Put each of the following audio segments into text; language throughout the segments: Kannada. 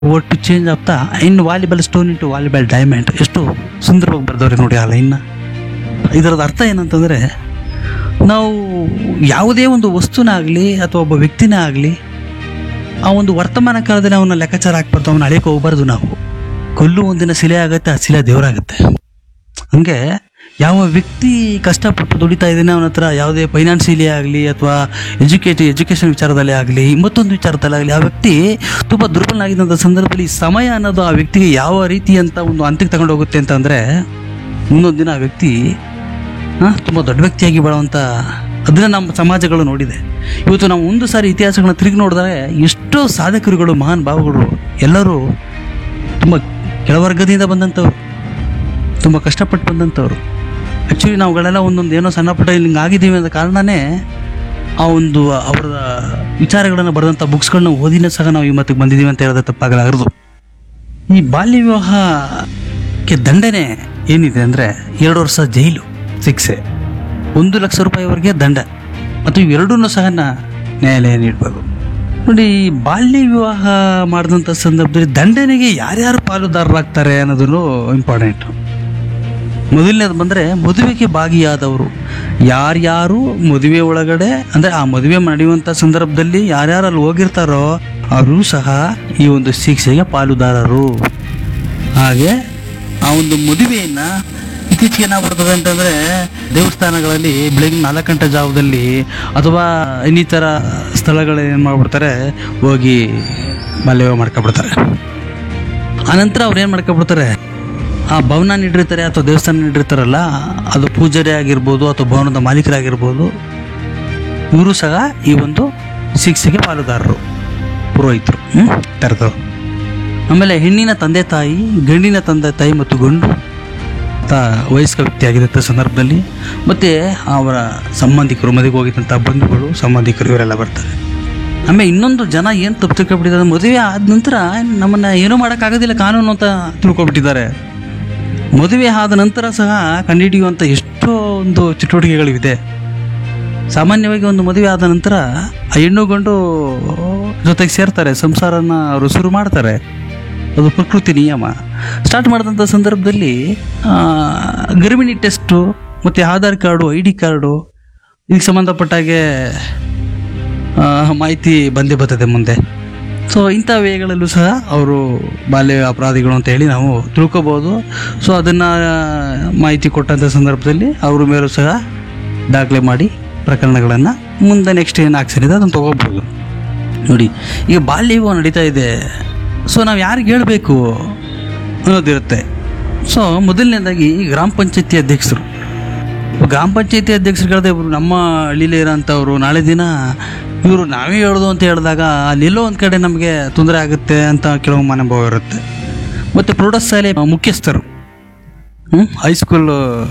ಒಟ್ಟು ಚೇಂಜ್ ಆಗ್ತಾ in valuable stone into valuable diamond ಎಷ್ಟು ಸುಂದರವಾಗಿ ಬರ್ದವ್ರೆ ನೋಡಿ ಆ ಲೈನ್ನ ಇದರದ ಅರ್ಥ ಏನಂತಂದರೆ ನಾವು ಯಾವುದೇ ಒಂದು ವಸ್ತುನ ಆಗಲಿ ಅಥವಾ ಒಬ್ಬ ವ್ಯಕ್ತಿನೇ ಆಗಲಿ ಆ ಒಂದು ವರ್ತಮಾನ ಕಾಲದಲ್ಲಿ ಅವನ ಲೆಕ್ಕಾಚಾರ ಹಾಕ್ಬಾರ್ದು ಅವನ ಅಳೆಯಕ್ಕೆ ಹೋಗ್ಬಾರ್ದು ನಾವು ಕೊಲ್ಲು ಒಂದಿನ ಶಿಲೆ ಆಗುತ್ತೆ ಆ ಶಿಲೆ ದೇವರಾಗುತ್ತೆ ಹಂಗೆ ಯಾವ ವ್ಯಕ್ತಿ ಕಷ್ಟಪಟ್ಟು ದುಡಿತಾ ಇದ್ದಾನೆ ಅವನ ಹತ್ರ ಯಾವುದೇ ಫೈನಾನ್ಸಿಯಲಿ ಆಗಲಿ ಅಥವಾ ಎಜುಕೇಟಿ ಎಜುಕೇಷನ್ ವಿಚಾರದಲ್ಲೇ ಆಗಲಿ ಮತ್ತೊಂದು ವಿಚಾರದಲ್ಲೇ ಆಗಲಿ ಆ ವ್ಯಕ್ತಿ ತುಂಬ ದುರ್ಬಲನಾಗಿದ್ದಂಥ ಸಂದರ್ಭದಲ್ಲಿ ಸಮಯ ಅನ್ನೋದು ಆ ವ್ಯಕ್ತಿಗೆ ಯಾವ ರೀತಿ ಅಂತ ಒಂದು ಹಂತಕ್ಕೆ ತಗೊಂಡು ಹೋಗುತ್ತೆ ಅಂತಂದರೆ ಮುಂದೊಂದು ದಿನ ಆ ವ್ಯಕ್ತಿ ತುಂಬ ದೊಡ್ಡ ವ್ಯಕ್ತಿಯಾಗಿ ಬಾಳುವಂಥ ಅದನ್ನ ನಮ್ಮ ಸಮಾಜಗಳು ನೋಡಿದೆ ಇವತ್ತು ನಾವು ಒಂದು ಸಾರಿ ಇತಿಹಾಸಗಳನ್ನ ತಿರುಗಿ ನೋಡಿದರೆ ಎಷ್ಟೋ ಸಾಧಕರುಗಳು ಮಹಾನ್ ಭಾವಗಳು ಎಲ್ಲರೂ ತುಂಬ ಕೆಳವರ್ಗದಿಂದ ಬಂದಂಥವ್ರು ತುಂಬ ಕಷ್ಟಪಟ್ಟು ಬಂದಂಥವ್ರು ಆ್ಯಕ್ಚುಲಿ ನಾವುಗಳೆಲ್ಲ ಒಂದೊಂದು ಏನೋ ಸಣ್ಣ ಪುಟ್ಟ ಇಲ್ಲಿ ಹಿಂಗೆ ಆಗಿದ್ದೀವಿ ಅನ್ನೋ ಕಾರಣನೇ ಆ ಒಂದು ಅವರ ವಿಚಾರಗಳನ್ನು ಬರೆದಂಥ ಬುಕ್ಸ್ಗಳನ್ನ ಓದಿನೇ ಸಹ ನಾವು ಈ ಮತ್ತಿಗೆ ಬಂದಿದ್ದೀವಿ ಅಂತ ಹೇಳಿದ್ರೆ ತಪ್ಪಾಗಲಾಗದು ಈ ಬಾಲ್ಯ ವಿವಾಹಕ್ಕೆ ದಂಡನೆ ಏನಿದೆ ಅಂದರೆ ಎರಡು ವರ್ಷ ಜೈಲು ಶಿಕ್ಷೆ ಒಂದು ಲಕ್ಷ ರೂಪಾಯಿವರೆಗೆ ದಂಡ ಮತ್ತು ಇವೆರಡನ್ನೂ ಸಹ ನಾ- ನ್ಯಾಯಾಲಯ ನೀಡಬೇಕು ನೋಡಿ ಈ ಬಾಲ್ಯ ವಿವಾಹ ಮಾಡಿದಂಥ ಸಂದರ್ಭದಲ್ಲಿ ದಂಡನೆಗೆ ಯಾರ್ಯಾರು ಪಾಲುದಾರರಾಗ್ತಾರೆ ಅನ್ನೋದನ್ನು ಇಂಪಾರ್ಟೆಂಟ್ ಮೊದಲನೇದು ಬಂದರೆ ಮದುವೆಗೆ ಭಾಗಿಯಾದವರು ಯಾರ್ಯಾರು ಮದುವೆ ಒಳಗಡೆ ಅಂದರೆ ಆ ಮದುವೆ ನಡೆಯುವಂಥ ಸಂದರ್ಭದಲ್ಲಿ ಯಾರ್ಯಾರು ಅಲ್ಲಿ ಹೋಗಿರ್ತಾರೋ ಅವರು ಸಹ ಈ ಒಂದು ಶಿಕ್ಷೆಗೆ ಪಾಲುದಾರರು ಹಾಗೆ ಆ ಒಂದು ಮದುವೆಯನ್ನು ಇತ್ತೀಚೆಗೆ ಏನಾಗ್ಬಿಡ್ತದೆ ಅಂತಂದರೆ ದೇವಸ್ಥಾನಗಳಲ್ಲಿ ಬೆಳಗ್ಗೆ ನಾಲ್ಕು ಗಂಟೆ ಜಾವದಲ್ಲಿ ಅಥವಾ ಇನ್ನಿತರ ಸ್ಥಳಗಳು ಏನು ಮಾಡ್ಬಿಡ್ತಾರೆ ಹೋಗಿ ಬಾಲ್ಯ ವಿವಾಹ ಮಾಡ್ಕೊಬಿಡ್ತಾರೆ ಆನಂತರ ಅವ್ರು ಏನು ಮಾಡ್ಕೊಬಿಡ್ತಾರೆ ಆ ಭವನ ನೀಡಿರ್ತಾರೆ ಅಥವಾ ದೇವಸ್ಥಾನ ನೀಡಿರ್ತಾರಲ್ಲ ಅದು ಪೂಜಾರಿ ಆಗಿರ್ಬೋದು ಅಥವಾ ಭವನದ ಮಾಲೀಕರಾಗಿರ್ಬೋದು ಇವರು ಸಹ ಈ ಒಂದು ಶಿಕ್ಷೆಗೆ ಪಾಲುದಾರರು ಪುರೋಹಿತರು ಹ್ಞೂ ತೆರೆದವರು ಆಮೇಲೆ ಹೆಣ್ಣಿನ ತಂದೆ ತಾಯಿ ಗಂಡಿನ ತಂದೆ ತಾಯಿ ಮತ್ತು ಗಂಡು ತ ವಯಸ್ಕ ವ್ಯಕ್ತಿ ಆಗಿದ್ದಂಥ ಸಂದರ್ಭದಲ್ಲಿ ಮತ್ತು ಅವರ ಸಂಬಂಧಿಕರು ಮದುವೆಗೆ ಹೋಗಿದ್ದಂಥ ಬಂಧುಗಳು ಸಂಬಂಧಿಕರು ಇವರೆಲ್ಲ ಬರ್ತಾರೆ ಆಮೇಲೆ ಇನ್ನೊಂದು ಜನ ಏನು ತಪ್ಪು ತಿಳ್ಕೊಬಿಟ್ಟಿದ್ದಾರೆ ಮದುವೆ ಆದ ನಂತರ ನಮ್ಮನ್ನು ಏನೂ ಮಾಡೋಕ್ಕಾಗೋದಿಲ್ಲ ಕಾನೂನು ಅಂತ ತಿಳ್ಕೊಬಿಟ್ಟಿದ್ದಾರೆ ಮದುವೆ ಆದ ನಂತರ ಸಹ ಕಂಡುಹಿಡಿಯುವಂಥ ಎಷ್ಟೋ ಒಂದು ಚಟುವಟಿಕೆಗಳಿವೆ ಸಾಮಾನ್ಯವಾಗಿ ಒಂದು ಮದುವೆ ಆದ ನಂತರ ಆ ಹೆಣ್ಣು ಗಂಡು ಜೊತೆಗೆ ಸೇರ್ತಾರೆ ಸಂಸಾರನ ಅವರು ಶುರು ಮಾಡ್ತಾರೆ ಅದು ಪ್ರಕೃತಿ ನಿಯಮ ಸ್ಟಾರ್ಟ್ ಮಾಡಿದಂಥ ಸಂದರ್ಭದಲ್ಲಿ ಆ, ಗರ್ಭಿಣಿ ಟೆಸ್ಟು ಮತ್ತು Aadhaar card I D card ಇದಕ್ಕೆ ಸಂಬಂಧಪಟ್ಟಾಗೆ ಆ, ಮಾಹಿತಿ ಬಂದೇ ಬರ್ತದೆ ಮುಂದೆ ಸೊ ಇಂಥ ವೇಗಳಲ್ಲೂ ಸಹ ಅವರು ಬಾಲ್ಯ ಅಪರಾಧಿಗಳು ಅಂತ ಹೇಳಿ ನಾವು ತಿಳ್ಕೊಬೋದು ಸೊ ಅದನ್ನು ಮಾಹಿತಿ ಕೊಟ್ಟಂಥ ಸಂದರ್ಭದಲ್ಲಿ ಅವ್ರ ಮೇಲೂ ಸಹ ದಾಖಲೆ ಮಾಡಿ ಪ್ರಕರಣಗಳನ್ನು ಮುಂದೆ ನೆಕ್ಸ್ಟ್ ಏನು ಆಕ್ಷನ್ ಇದೆ ಅದನ್ನು ತೊಗೋಬೋದು ನೋಡಿ ಈಗ ಬಾಲ್ಯ ವಿವಾಹ ನಡೀತಾ ಇದೆ ಸೊ ನಾವು ಯಾರಿಗೆ ಹೇಳಬೇಕು ಅನ್ನೋದಿರುತ್ತೆ ಸೊ ಮೊದಲನೇದಾಗಿ ಗ್ರಾಮ ಪಂಚಾಯತಿ ಅಧ್ಯಕ್ಷರು ಗ್ರಾಮ ಪಂಚಾಯತಿ ಅಧ್ಯಕ್ಷರುಗಳದೇ ಇವರು ನಮ್ಮ ಹಳ್ಳಿಲೇ ಇರೋಂಥವ್ರು ನಾಳೆ ದಿನ ಇವರು ನಾವೇ ಹೇಳೋದು ಅಂತ ಹೇಳಿದಾಗ ಅಲ್ಲೆಲ್ಲೋ ಒಂದು ಕಡೆ ನಮಗೆ ತೊಂದರೆ ಆಗುತ್ತೆ ಅಂತ ಕೆಲವು ಮನೋಭಾವ ಇರುತ್ತೆ ಮತ್ತು ಪ್ರೌಢಶಾಲೆ ಮುಖ್ಯಸ್ಥರು ಹ್ಮ್? ಹೈಸ್ಕೂಲ್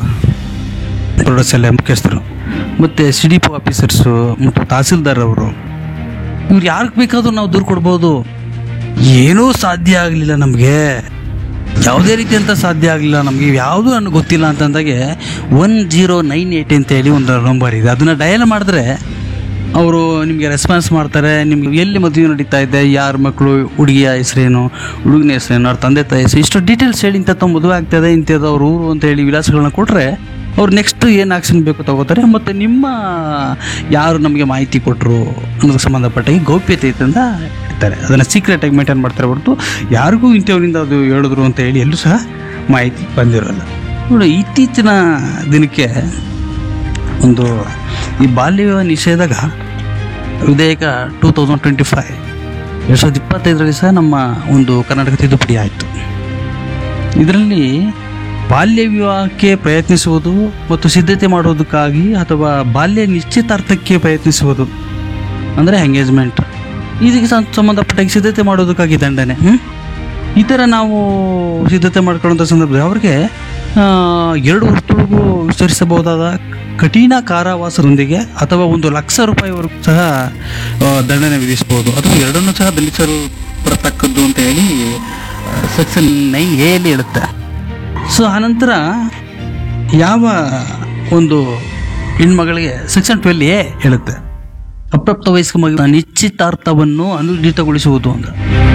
ಪ್ರೌಢಶಾಲೆ ಮುಖ್ಯಸ್ಥರು ಮತ್ತು ಸಿ ಡಿ ಪಿ ಆಫೀಸರ್ಸು ಮತ್ತು ತಹಸೀಲ್ದಾರ್ ಅವರು ಇವ್ರು ಯಾರಿಗೆ ಬೇಕಾದ್ರೂ ನಾವು ದೂರು ಕೊಡ್ಬೋದು ಏನೂ ಸಾಧ್ಯ ಆಗಲಿಲ್ಲ ನಮಗೆ ಯಾವುದೇ ರೀತಿಯಂತ ಸಾಧ್ಯ ಆಗಲಿಲ್ಲ ನಮಗೆ ಯಾವುದು ನನಗೆ ಗೊತ್ತಿಲ್ಲ ಅಂತಂದಾಗೆ ಒನ್ ಜೀರೋ ನೈನ್ ಏಯ್ಟ್ ಅಂತ ಹೇಳಿ ಒಂದು ನಂಬರ್ ಇದೆ ಅದನ್ನು ಡಯಲ್ ಮಾಡಿದ್ರೆ ಅವರು ನಿಮಗೆ ರೆಸ್ಪಾನ್ಸ್ ಮಾಡ್ತಾರೆ ನಿಮ್ಗೆ ಎಲ್ಲಿ ಮದುವೆ ನಡೀತಾ ಇದೆ ಯಾರ ಮಕ್ಕಳು ಹುಡುಗಿಯ ಹೆಸರೇನು ಹುಡುಗನ ಹೆಸರೇನು ಅವ್ರ ತಂದೆ ತಾಯಿ ಹೆಸರು ಇಷ್ಟು ಡೀಟೇಲ್ಸ್ ಹೇಳಿ ಇಂಥ ಮದುವೆ ಆಗ್ತದೆ ಇಂಥದ್ದು ಅವ್ರ ಊರು ಅಂತ ಹೇಳಿ ವಿಳಾಸಗಳನ್ನ ಕೊಟ್ಟರೆ ಅವ್ರು ನೆಕ್ಸ್ಟ್ ಏನು ಆಕ್ಷನ್ ಬೇಕು ತಗೋತಾರೆ ಮತ್ತು ನಿಮ್ಮ ಯಾರು ನಮಗೆ ಮಾಹಿತಿ ಕೊಟ್ಟರು ಅನ್ನೋದಕ್ಕೆ ಸಂಬಂಧಪಟ್ಟಾಗಿ ಗೌಪ್ಯತೆಯಿಂದ ಇರ್ತಾರೆ ಅದನ್ನು ಸೀಕ್ರೆಟಾಗಿ ಮೇಂಟೈನ್ ಮಾಡ್ತಾರೆ ಹೊರತು ಯಾರಿಗೂ ಇಂಥವರಿಂದ ಅದು ಹೇಳಿದ್ರು ಅಂತ ಹೇಳಿ ಎಲ್ಲೂ ಸಹ ಮಾಹಿತಿ ಬಂದಿರೋಲ್ಲ ನೋಡಿ ಇತ್ತೀಚಿನ ದಿನಕ್ಕೆ ಒಂದು ಈ ಬಾಲ್ಯ ವಿವಾಹ ನಿಷೇಧಗ ವಿಧೇಯಕ ಟೂ ತೌಸಂಡ್ ಟ್ವೆಂಟಿ ಫೈವ್ ಎರಡು ಸಾವಿರದ ಇಪ್ಪತ್ತೈದರಲ್ಲಿ ಸಹ ನಮ್ಮ ಒಂದು ಕರ್ನಾಟಕ ತಿದ್ದುಪಡಿ ಆಯಿತು ಇದರಲ್ಲಿ ಬಾಲ್ಯ ವಿವಾಹಕ್ಕೆ ಪ್ರಯತ್ನಿಸುವುದು ಮತ್ತು ಸಿದ್ಧತೆ ಮಾಡುವುದಕ್ಕಾಗಿ ಅಥವಾ ಬಾಲ್ಯ ನಿಶ್ಚಿತಾರ್ಥಕ್ಕೆ ಪ್ರಯತ್ನಿಸುವುದು ಅಂದರೆ ಎಂಗೇಜ್ಮೆಂಟ್ ಇದಕ್ಕೆ ಸಂ- ಸಂಬಂಧಪಟ್ಟಾಗಿ ಸಿದ್ಧತೆ ಮಾಡೋದಕ್ಕಾಗಿ ದಂಡನೆ ಹ್ಮ್? ಈ ಥರ ನಾವು ಸಿದ್ಧತೆ ಮಾಡ್ಕೊಳ್ಳೋಂಥ ಸಂದರ್ಭದಲ್ಲಿ ಅವ್ರಿಗೆ ಆ, ಎರಡು ವರ್ಷದೊಳಗೂ ವಿಸ್ತರಿಸಬಹುದಾದ ಕಠಿಣ ಕಾರಾವಾಸದೊಂದಿಗೆ ಅಥವಾ ಒಂದು ಲಕ್ಷ ರೂಪಾಯಿವರೆಗೂ ಸಹ ಆ, ದಂಡನೆ ವಿಧಿಸಬಹುದು ಅಥವಾ ಎರಡನ್ನೂ ಸಹ ದಂಡಿಸಲು ಬರತಕ್ಕದ್ದು ಅಂತ ಹೇಳಿ ಸೆಕ್ಷನ್ ನೈನ್ ಎ ಅಲ್ಲಿ ಹೇಳುತ್ತೆ ಸೊ ಆನಂತರ ಯಾವ ಒಂದು ಹೆಣ್ಮಗಳಿಗೆ ಸೆಕ್ಷನ್ ಟ್ವೆಲ್ ಎ ಹೇಳುತ್ತೆ ಅಪ್ರಾಪ್ತ ವಯಸ್ಕ ಮಗು ನಿಶ್ಚಿತಾರ್ಥವನ್ನು ಅನುಷ್ಠಿತಗೊಳಿಸುವುದು ಅಂತ